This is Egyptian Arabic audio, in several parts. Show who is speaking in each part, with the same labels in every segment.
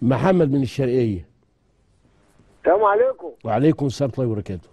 Speaker 1: محمد من الشرقيه
Speaker 2: السلام عليكم
Speaker 1: وعليكم السلام ورحمه الله وبركاته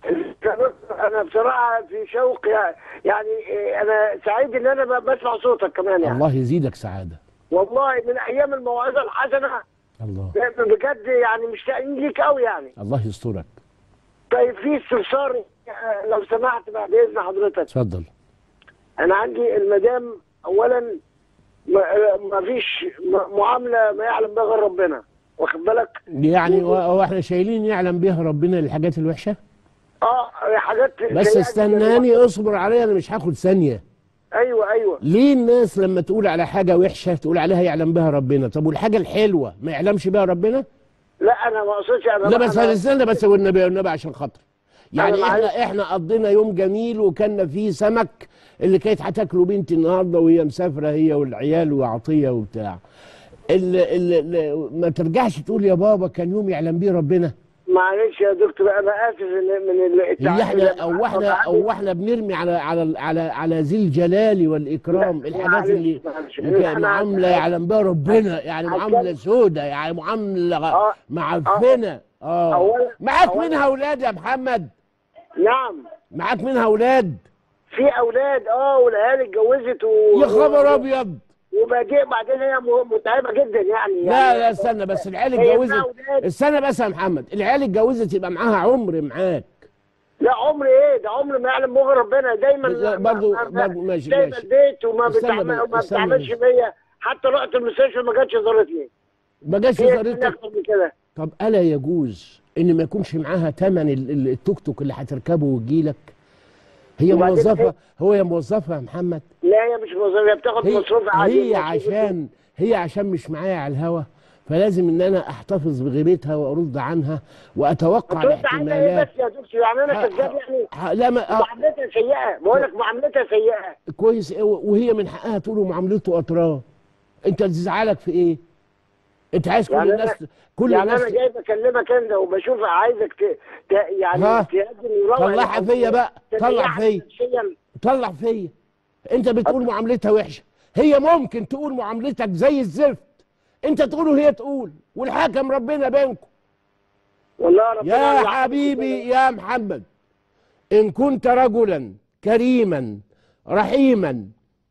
Speaker 2: انا بصراحه في شوق يع- يعني إيه، انا سعيد ان انا ب- بسمع صوتك كمان يعني
Speaker 1: الله يزيدك سعاده
Speaker 2: والله من ايام الموعظه الحسنه
Speaker 1: الله
Speaker 2: بجد يعني مشتاقين ليك قوي يعني
Speaker 1: الله يسترك
Speaker 2: طيب في استفسار آه، لو سمحت بعد اذن حضرتك
Speaker 1: اتفضل
Speaker 2: انا عندي المدام اولا ما ما فيش م- معامله ما يعلم بها غير ربنا واخد بالك
Speaker 1: يعني و- هو احنا شايلين يعلم بها ربنا الحاجات الوحشه
Speaker 2: اه حاجات
Speaker 1: بس
Speaker 2: سيئة
Speaker 1: استناني اصبر عليا انا مش هاخد ثانيه
Speaker 2: ايوه ايوه
Speaker 1: ليه الناس لما تقول على حاجه وحشه تقول عليها يعلم بها ربنا طب والحاجه الحلوه ما يعلمش بها ربنا
Speaker 2: لا انا ما اقصدش انا
Speaker 1: لا بس
Speaker 2: أنا-
Speaker 1: استنى بس والنبي والنبي عشان خاطر يعني
Speaker 2: أنا
Speaker 1: احنا
Speaker 2: معاك.
Speaker 1: احنا قضينا يوم جميل وكان فيه سمك اللي كانت هتاكله بنتي النهارده وهي مسافره هي والعيال وعطيه وبتاع ال ال ما ترجعش تقول يا بابا كان يوم يعلم بيه ربنا
Speaker 2: معلش يا دكتور انا اسف ان من
Speaker 1: اللي
Speaker 2: التعب
Speaker 1: احنا او احنا او احنا بنرمي على على على على ذي الجلال والاكرام
Speaker 2: لا،
Speaker 1: الحاجات
Speaker 2: معلش،
Speaker 1: اللي
Speaker 2: معلش.
Speaker 1: اللي
Speaker 2: إحنا
Speaker 1: معامله يعلم بها ربنا يعني
Speaker 2: هتكلم.
Speaker 1: معامله سودة يعني معامله
Speaker 2: آه،
Speaker 1: معفنه اه
Speaker 2: أولا-
Speaker 1: معاك
Speaker 2: أولا-
Speaker 1: منها اولاد يا محمد
Speaker 2: نعم
Speaker 1: معاك منها اولاد
Speaker 2: في اولاد اه والعيال اتجوزت و...
Speaker 1: يا خبر ابيض
Speaker 2: وبعدين بعدين هي م- متعبه جدا يعني
Speaker 1: لا
Speaker 2: يعني
Speaker 1: لا استنى بس العيال
Speaker 2: هي
Speaker 1: اتجوزت
Speaker 2: ابنها أولاد.
Speaker 1: استنى بس يا محمد العيال اتجوزت يبقى معاها عمر معاك
Speaker 2: لا عمر ايه ده عمر ما يعلم بغير ربنا دايما
Speaker 1: لا،
Speaker 2: ما-
Speaker 1: برضو-
Speaker 2: ما- ما-
Speaker 1: برضو ماشي،
Speaker 2: سايبه
Speaker 1: ماشي.
Speaker 2: البيت وما
Speaker 1: استنى
Speaker 2: بتعمل
Speaker 1: بس،
Speaker 2: ما
Speaker 1: استنى
Speaker 2: بتعملش
Speaker 1: بس.
Speaker 2: بيا حتى رحت المستشفى ما جاتش زارتني
Speaker 1: ما جاش
Speaker 2: هي
Speaker 1: زارتك
Speaker 2: اكتر من كده
Speaker 1: طب الا يجوز ان ما يكونش معاها ثمن التوك توك اللي هتركبه وتجيلك هي
Speaker 2: وبعدين
Speaker 1: موظفه
Speaker 2: إيه؟
Speaker 1: هو هي موظفه يا محمد
Speaker 2: لا هي مش موظفه هي بتاخد
Speaker 1: هي,
Speaker 2: مصروف عادي
Speaker 1: هي عشان هي عشان مش معايا على الهوا فلازم ان انا احتفظ بغيبتها وارد عنها واتوقع
Speaker 2: ترد عنها ايه
Speaker 1: الاحتمالات
Speaker 2: بس يا دكتور يعني انا
Speaker 1: ه-
Speaker 2: كذاب يعني
Speaker 1: ه- لا ما آه،
Speaker 2: معاملتها سيئه بقول لك معاملتها سيئه
Speaker 1: كويس إيه، وهي من حقها تقول معاملته اطراف انت تزعلك في ايه انت عايز كل
Speaker 2: يعني
Speaker 1: الناس
Speaker 2: أنا-
Speaker 1: كل
Speaker 2: يعني
Speaker 1: الناس
Speaker 2: انا جاي بكلمك انت وبشوف عايزك ت... ت... يعني
Speaker 1: ها؟
Speaker 2: تقدم يروح
Speaker 1: طلعها فيا بقى، طلع فيا.
Speaker 2: فيا
Speaker 1: طلع فيا انت بتقول معاملتها وحشه هي ممكن تقول معاملتك زي الزفت انت تقول وهي تقول والحكم ربنا بينكم
Speaker 2: والله ربنا
Speaker 1: يا
Speaker 2: يعافيك.
Speaker 1: حبيبي يا محمد ان كنت رجلا كريما رحيما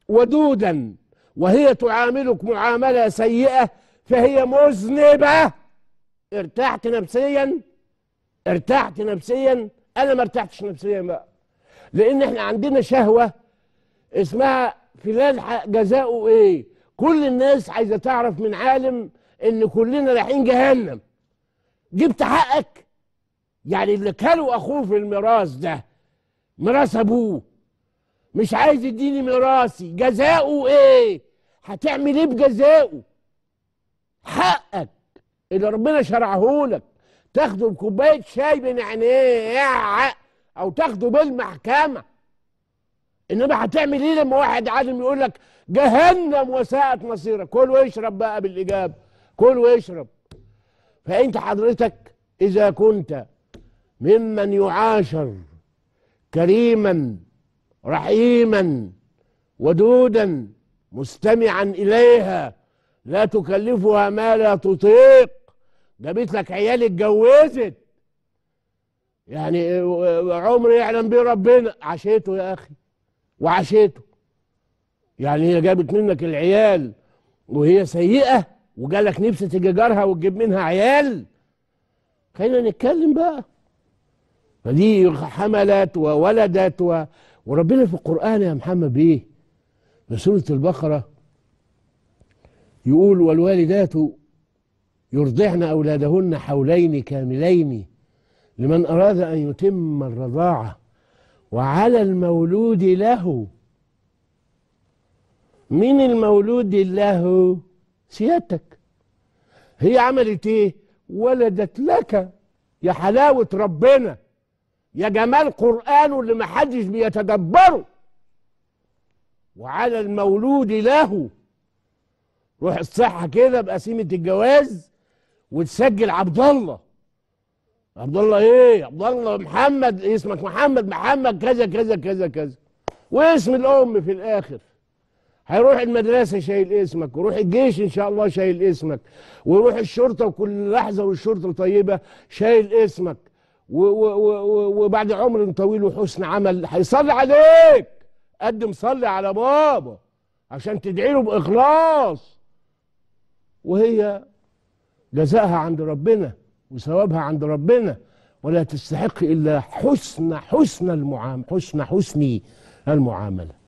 Speaker 1: ودودا وهي تعاملك معامله سيئه فهي مذنبه ارتحت نفسيا ارتحت نفسيا انا ما ارتحتش نفسيا بقى لان احنا عندنا شهوه اسمها فلان ح- جزاؤه ايه كل الناس عايزه تعرف من عالم ان كلنا رايحين جهنم جبت حقك يعني اللي كلوا اخوه في الميراث ده ميراث ابوه مش عايز يديني ميراثي جزاؤه ايه هتعمل ايه بجزاؤه حقك اللي ربنا شرعه لك تاخده بكوبايه شاي من عينيه او تاخده بالمحكمه انما هتعمل ايه لما واحد عالم يقول لك جهنم وساءت مصيرك كل واشرب بقى بالاجابه كل واشرب فانت حضرتك اذا كنت ممن يعاشر كريما رحيما ودودا مستمعا اليها لا تكلفها ما لا تطيق جابت لك عيال اتجوزت يعني عمر يعلم بيه ربنا عشيته يا اخي وعشيته يعني هي جابت منك العيال وهي سيئه وجالك نفس تجارها وتجيب منها عيال خلينا نتكلم بقى فدي حملت وولدت و... وربنا في القرآن يا محمد بيه في سورة البقرة يقول والوالدات يرضعن أولادهن حولين كاملين لمن أراد أن يتم الرضاعة وعلى المولود له مين المولود له سيادتك هي عملت ايه ولدت لك يا حلاوة ربنا يا جمال قرآنه اللي محدش بيتدبره وعلى المولود له روح الصحة كده بقسيمة الجواز وتسجل عبد الله عبد الله ايه عبد الله محمد اسمك محمد محمد كذا كذا كذا كذا واسم الام في الاخر هيروح المدرسه شايل اسمك ويروح الجيش ان شاء الله شايل اسمك ويروح الشرطه وكل لحظه والشرطه طيبه شايل اسمك و و و و وبعد عمر طويل وحسن عمل هيصلي عليك قدم صلي على بابا عشان تدعي له باخلاص وهي جزاءها عند ربنا وثوابها عند ربنا ولا تستحق الا حسن حسن المعامله حسن حسن المعامله